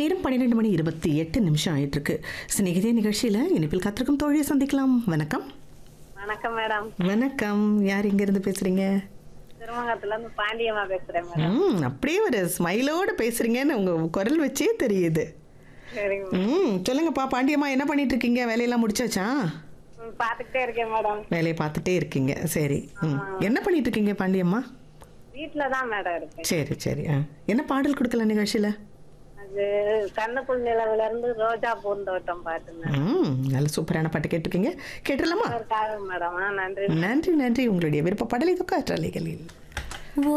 நேரம் பன்னிரெண்டு மணி இருபத்தி எட்டு நிமிஷம் ஆயிட்டு இருக்கு சிநேகிதே நிகழ்ச்சியில் இனிப்பில் கத்திருக்கும் தோழியை சந்திக்கலாம் வணக்கம் வணக்கம் மேடம் வணக்கம் யார் இருந்து பேசுறீங்க திருமங்கலத்துல இருந்து பாண்டியம்மா பேசுறேன் மேடம் ம் அப்படியே ஒரு ஸ்மைலோட பேசுறீங்கன்னு உங்க குரல் வச்சே தெரியுது சரிங்க ம் சொல்லுங்கப்பா பாண்டியம்மா என்ன பண்ணிட்டு இருக்கீங்க வேலையெல்லாம் முடிச்சாச்சா ம், பாத்துக்கிட்டே இருக்கேன் மேடம் வேலையை பார்த்துட்டே இருக்கீங்க சரி ம் என்ன பண்ணிட்டு இருக்கீங்க பாண்டியம்மா வீட்டுல தான் மேடம் இருக்கேன் சரி சரி ஆ என்ன பாடல் கொடுக்கலாம் நிகழ்ச்சியில் அது கண்ணுக்குள் நிலவுல இருந்து ரோஜா பூந்தோட்டம் பாட்டுங்க ம் நல்ல சூப்பரான பாட்டு கேட்டிருக்கீங்க கேட்டுடலாமா ஒரு காலம் மேடம் ஆ, நன்றி நன்றி நன்றி உங்களுடைய விருப்ப பாடலை காற்றாலைகளில்